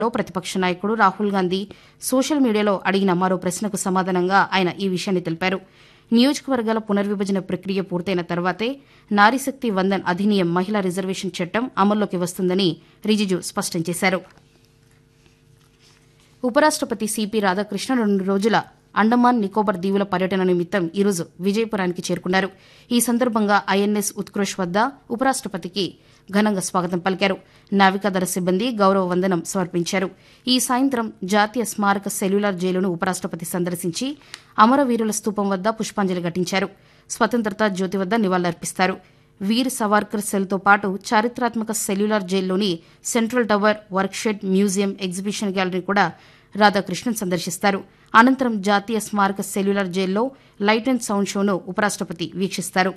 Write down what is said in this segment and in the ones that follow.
లో ప్రతిపక్ష నాయకుడు రాహుల్ గాంధీ సోషల్ మీడియాలో అడిగిన మరో ప్రశ్నకు సమాధానంగా ఆయన ఈ విషయాన్ని తెలిపారు నియోజకవర్గాల పునర్విభజన ప్రక్రియ పూర్తయిన తర్వాతే నారీశక్తి వందన్ అధినియం మహిళా రిజర్వేషన్ చట్టం అమల్లోకి వస్తుందని రిజిజు స్పష్టం చేశారు ఉపరాష్టపతి సిపి రాధాకృష్ణ రెండు రోజుల అండమాన్ నికోబార్ దీవుల పర్యటన నిమిత్తం ఈరోజు విజయపురానికి చేరుకున్నారు ఈ సందర్భంగా ఐఎన్ఎస్ ఉత్కృష్ వద్ద ఉపరాష్టపతికి ఘనంగా స్వాగతం పలికారు నావికాదళ సిబ్బంది గౌరవ వందనం సమర్పించారు ఈ సాయంత్రం జాతీయ స్మారక సెల్యులార్ జైలును ఉపరాష్టపతి సందర్శించి అమరవీరుల స్తూపం వద్ద పుష్పాంజలి ఘటించారు స్వతంత్రత జ్యోతి వద్ద నివాళులర్పిస్తారు వీర్ సవార్కర్ సెల్తో పాటు చారిత్రాత్మక సెల్యులార్ జైల్లోని central tower workshed museum exhibition gallery కూడా రాధాకృష్ణన్ సందర్శిస్తారు అనంతరం జాతీయ స్మారక సెల్యులార్ జైల్లో లైట్ అండ్ సౌండ్ షోను ఉపరాష్టపతి వీక్షిస్తారు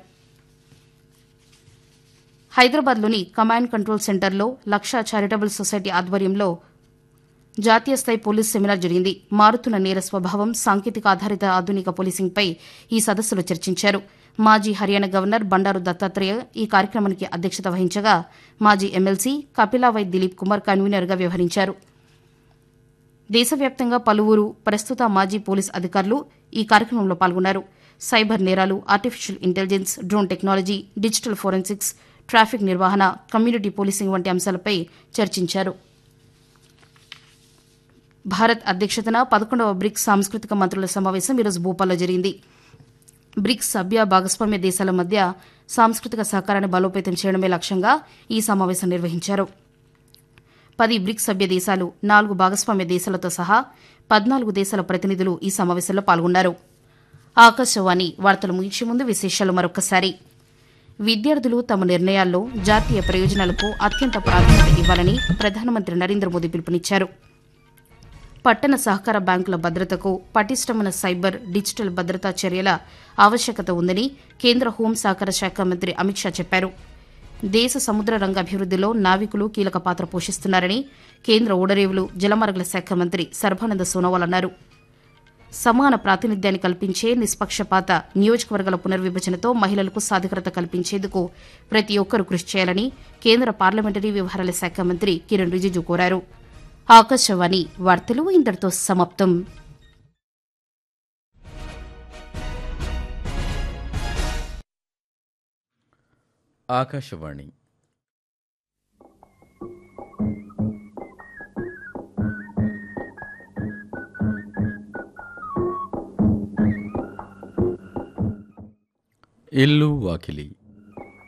హైదరాబాద్లోని కమాండ్ కంట్రోల్ సెంటర్లో లక్ష చారిటబుల్ సొసైటీ ఆధ్వర్యంలో జాతీయ స్థాయి పోలీస్ సెమినార్ జరిగింది మారుతున్న నేర స్వభావం సాంకేతిక ఆధారిత ఆధునిక పోలీసింగ్పై ఈ సదస్సులో చర్చించారు మాజీ హర్యానా గవర్నర్ బండారు దత్తాత్రేయ ఈ కార్యక్రమానికి అధ్యక్షత వహించగా మాజీ ఎమ్మెల్సీ కపిలావై దిలీప్ కుమార్ కన్వీనర్గా వ్యవహరించారు దేశవ్యాప్తంగా పలువురు ప్రస్తుత మాజీ పోలీస్ అధికారులు ఈ కార్యక్రమంలో పాల్గొన్నారు సైబర్ నేరాలు artificial intelligence drone technology digital forensics traffic నిర్వహణ కమ్యూనిటీ పోలీసింగ్ వంటి అంశాలపై చర్చించారు భారత్ అధ్యక్షతన పదకొండవ బ్రిక్స్ సాంస్కృతిక మంత్రుల సమావేశం ఈరోజు భూపాల్లో జరిగింది బ్రిక్స్ సభ్య భాగస్వామ్య దేశాల మధ్య సాంస్కృతిక సహకారాన్ని బలోపేతం చేయడమే లక్ష్యంగా ఈ సమావేశం నిర్వహించారు పది బ్రిక్స్ సభ్య దేశాలు నాలుగు భాగస్వామ్య దేశాలతో సహా పద్నాలుగు దేశాల ప్రతినిధులు ఈ సమావేశంలో పాల్గొన్నారు ఆకాశవాణి వార్తలు ముగించే ముందు విశేషాలు మరొకసారి విద్యార్థులు తమ నిర్ణయాల్లో జాతీయ ప్రయోజనాలకు అత్యంత ప్రాధాన్యత ఇవ్వాలని ప్రధానమంత్రి నరేంద్ర మోదీ పిలుపునిచ్చారు పట్టణ సహకార బ్యాంకుల భద్రతకు పటిష్టమైన సైబర్ డిజిటల్ భద్రతా చర్యల ఆవశ్యకత ఉందని కేంద్ర హోం సహకార శాఖ మంత్రి అమిత్ షా చెప్పారు దేశ సముద్ర రంగ అభివృద్దిలో నావికులు కీలక పాత్ర పోషిస్తున్నారని కేంద్ర ఓడరేవులు జలమార్గుల శాఖ మంత్రి సర్బానంద సోనోవాల్ అన్నారు సమాన ప్రాతినిధ్యాన్ని కల్పించే నిష్పక్షపాత నియోజకవర్గాల పునర్విభజనతో మహిళలకు సాధికారత కల్పించేందుకు ప్రతి ఒక్కరూ కృషి చేయాలని కేంద్ర పార్లమెంటరీ వ్యవహారాల శాఖ మంత్రి కిరణ్ రిజిజు కోరారు ఆకాశవాణి వార్తలు ఇంతటితో సమాప్తం ఆకాశవాణి ఇల్లు వాకిలి